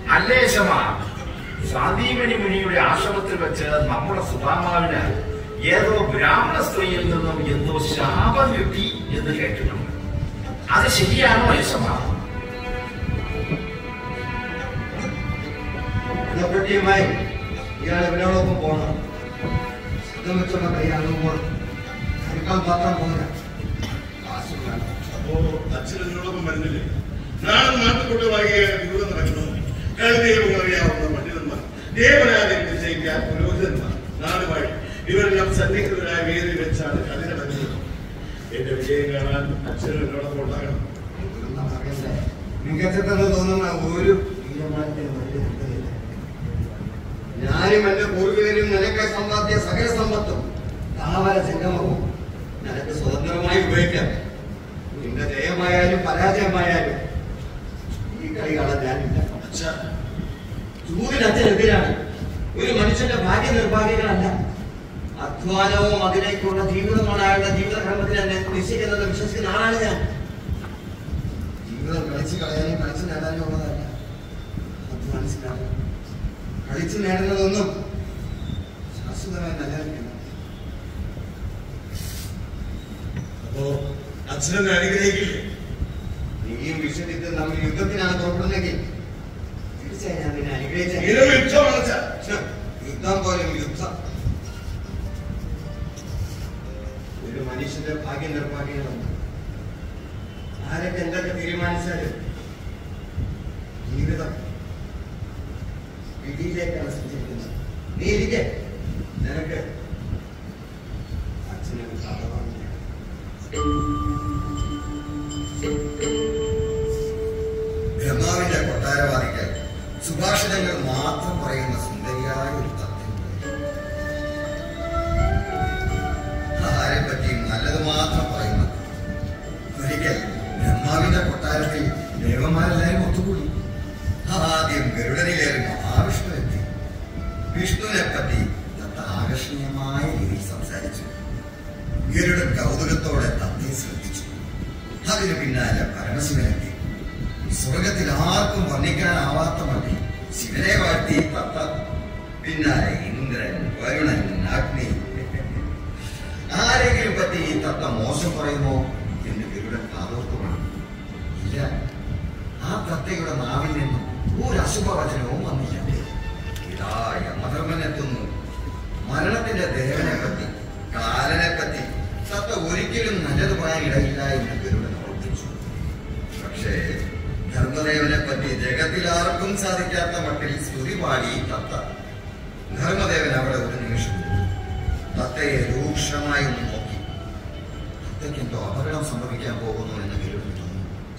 അല്ലേ ശമ സാദീമണി മുനിയുടെ ആശ്രമത്തിൽ വെച്ച് നമ്മുടെ സുധാമാവിന് ഏതോ ബ്രാഹ്മണ സ്ത്രീയിൽ നിന്നും എന്തോ ശാപം കിട്ടി എന്ന് കേട്ടിട്ടുണ്ട് അത് ശരിയാണോ യശമ ഇതിനെപ്പറ്റിയുമായി ഇയാൾ ഇവനോടൊപ്പം പോകണം ശബ്ദം വെച്ചുള്ള കൈയാളും പോകണം അടുക്കാൻ മാത്രം പോകില്ല കാശ് വേണം അപ്പോ അച്ഛൻ ഇതിനോടൊപ്പം വരുന്നില്ലേ നാളെ നാട്ടുകൂട്ട് വാങ്ങിയ വിദൂരം നടക്കുന്നു കഴുതയും അറിയാവുന്ന പണ്ഡിതന്മാർ ദേവരാജൻ വിജയിക്കാൻ പുരോഹിതന്മാർ നാടുമായി ഇവരെല്ലാം സന്നിഹിതരായ വേദി വെച്ചാണ് അതിനെ വരുന്നത് എന്റെ വിജയം കാണാൻ അച്ഛനും എന്നോടൊപ്പം ഉണ്ടാകണം ഇതൊന്നും അറിയണ്ടേ മികച്ചതെന്ന് തോന്നുന്ന ഒരു തീരുമാനത്തിന് വലിയ ചിന്തയില്ല ഞാനും എന്റെ പൂർവികരും നിനക്ക് സമ്പാദ്യ സകല സമ്പത്തും താമര ചിഹ്നമവും നിനക്ക് സ്വതന്ത്രമായി ഉപയോഗിക്കാം നിന്റെ ജയമായാലും പരാജയമായാലും ഈ കളി കാണാൻ ഞാനില്ല അച്ഛാ ചൂതിന് അച്ഛനെതിരാണ് ഒരു മനുഷ്യന്റെ ഭാഗ്യ നിർഭാഗ്യങ്ങളല്ല അധ്വാനവും അതിലേക്കുള്ള ജീവിതമാണ് അയാളുടെ ജീവിതക്രമത്തിൽ എന്നെ നിശ്ചയിക്കുന്നത് വിശ്വസിക്കുന്ന ആളാണ് ഞാൻ ജീവിതം കളിച്ച് കളയാനും കളിച്ച് നേടാനും ഉള്ളതല്ല അധ്വാനിച്ചിട്ടാണ് കളിച്ച് നേടുന്നതൊന്നും ശാശ്വതമായി നിലനിൽക്കുന്നു അപ്പോ അച്ഛനെ അനുഗ്രഹിക്കില്ലേ നീയും വിശ്വജിത്തും തമ്മിൽ യുദ്ധത്തിനാണ് പുറപ്പെടുന്നെങ്കിൽ തീർച്ചയായും ഞാൻ നിന്നെ അനുഗ്രഹിച്ച ഇത് യുദ്ധമാണ് അച്ഛാ യുദ്ധം പോലും യുദ്ധം ഒരു മനുഷ്യന്റെ ഭാഗ്യ നിർഭാഗ്യങ്ങളുണ്ട് ആരൊക്കെ എന്തൊക്കെ തീരുമാനിച്ചാലും ജീവിതം വിധിയിലേക്കാണ് സഞ്ചരിക്കുന്നത് നീ ഇരിക്കെ നിനക്ക് അച്ഛനൊരു കഥ പറഞ്ഞു ബ്രഹ്മാവിന്റെ കൊട്ടാരവാദിക്ക് സുഭാഷിതങ്ങൾ മാത്രം പറയുന്ന സുന്ദരിയായ ഒരു തത്വമുണ്ട് ആരെ പറ്റിയും നല്ലത് മാത്രം പറയുന്നു ഒരിക്കൽ ബ്രഹ്മാവിന്റെ കൊട്ടാരത്തിൽ ദേവന്മാരെല്ലാവരും ഒത്തുകൂടി ആദ്യം ഗരുഡനിലേറി മഹാവിഷ്ണു എത്തി വിഷ്ണുവിനെ പറ്റി തത്ത ആകർഷണീയമായ രീതിയിൽ സംസാരിച്ചു ഗരുഡൻ കൗതുകത്തോടെ തത്തെ ശ്രദ്ധിച്ചു അതിനു പിന്നാലെ പരമശിവനെത്തി സ്വർഗത്തിൽ ആർക്കും വർണ്ണിക്കാനാവാത്ത മതി ശിവനെ വാഴ്ത്തി തത്ത പിന്നാലെ ഇന്ദ്രൻ വരുണൻ അഗ്നി ആരെങ്കിലും പറ്റി ഈ തത്ത മോശം പറയുമോ എന്ന് ഗരുഡൻ കാതോർത്തുമാണ് ഇല്ല ആ തത്തയുടെ നാവിൽ നിന്നും ഒരു അശുഭവചനവും വന്നില്ല ഇതാ യമധർമ്മൻ എത്തുന്നു മരണത്തിന്റെ ദേവനെ പറ്റി കാലനെ പറ്റി തത്ത ഒരിക്കലും നല്ലത് പറയാൻ ഇടയില്ല എന്ന് ഗരുഡൻ ഓർപ്പിച്ചു പക്ഷേ ധർമ്മദേവനെ പറ്റി ജഗത്തിൽ ആർക്കും സാധിക്കാത്ത മട്ടിൽ സ്തുതി പാടി തത്ത ധർമ്മദേവൻ അവിടെ ഒരു നിമിഷം നിന്നു. തത്തയെ രൂക്ഷമായി ഒന്ന് നോക്കി തത്തയ്ക്ക് എന്തോ അപകടം സംഭവിക്കാൻ പോകുന്നു എന്ന് ഗരുഡൻ തോന്നുന്നു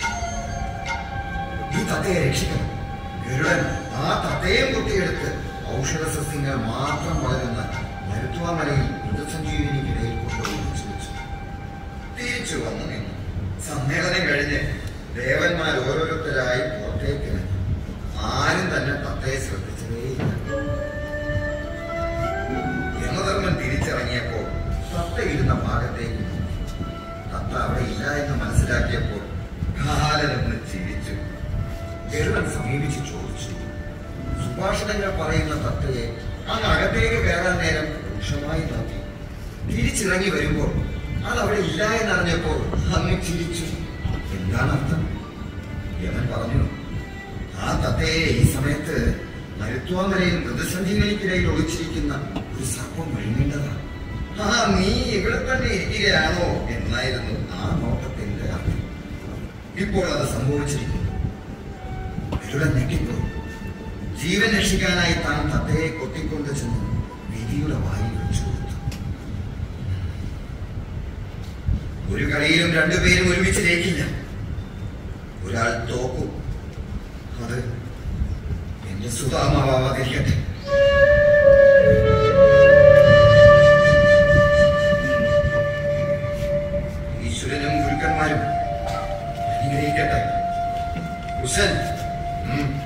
ഈ തത്തയെ രക്ഷിക്കണം ഗരുഡൻ ആ തത്തയും കുത്തിയെടുത്ത് ഔഷധ സസ്യങ്ങൾ മാത്രം വളരുന്ന മരുത്വാമലയിൽ മൃതസഞ്ജീവിനിക്കിടയിൽ കൊണ്ടുപോയി വെച്ചു വെച്ചു തിരിച്ചു വന്നു നിന്നു സമ്മേളനം കഴിഞ്ഞ് ദേവന്മാർ ഓരോരുത്തരായി പുറത്തേക്ക് ഇറങ്ങി ആരും തന്നെ തത്തയെ ശ്രദ്ധിച്ചതേയില്ല യമധർമ്മൻ തിരിച്ചിറങ്ങിയപ്പോൾ തത്ത ഇരുന്ന ഭാഗത്തേക്ക് നോക്കി തത്ത അവിടെ ഇല്ല എന്ന് മനസ്സിലാക്കിയപ്പോൾ കാലനൊന്ന് ചിരിച്ചു ഗരുഡൻ സമീപിച്ച് ചോദിച്ചു സുഭാഷണങ്ങൾ പറയുന്ന തത്തയെ അങ്ങ് അകത്തേക്ക് കയറാൻ നേരം രൂക്ഷമായി നോക്കി തിരിച്ചിറങ്ങി വരുമ്പോൾ അത് അവിടെ ഇല്ല എന്നറിഞ്ഞപ്പോൾ അങ്ങ് ചിരിച്ചു എന്താണ് അർത്ഥം യമൻ പറഞ്ഞു ആ തത്തയെ ഈ സമയത്ത് മരുത്വാമലയിൽ മൃതസഞ്ജീവനിക്കിടയിൽ ഒളിച്ചിരിക്കുന്ന ഒരു സർപ്പം വിഴുങ്ങേണ്ടതാണ് ആ നീ ഇവിടെ തന്നെ ഇരിക്കുകയാണോ എന്നായിരുന്നു ആ നോട്ടത്തിന്റെ അർത്ഥം ഇപ്പോൾ അത് സംഭവിച്ചിരിക്കുന്നു ഗരുഡൻ ഞെട്ടിപ്പോയി ജീവൻ രക്ഷിക്കാനായി താൻ തത്തയെ കൊത്തിക്കൊണ്ട് ചെന്ന് വിധിയുടെ വായിൽ വെച്ചു കൊടുത്തു ഒരു കളിയിലും രണ്ടുപേരും ഒരുമിച്ച് ജയിക്കില്ല ഒരാൾ തോക്കും അത് എന്റെ സുതാമാവാതിരിക്കട്ടെ ഈശ്വരനും ഗുരുക്കന്മാരും അനുഗ്രഹിക്കട്ടെ കുശൻ ഉം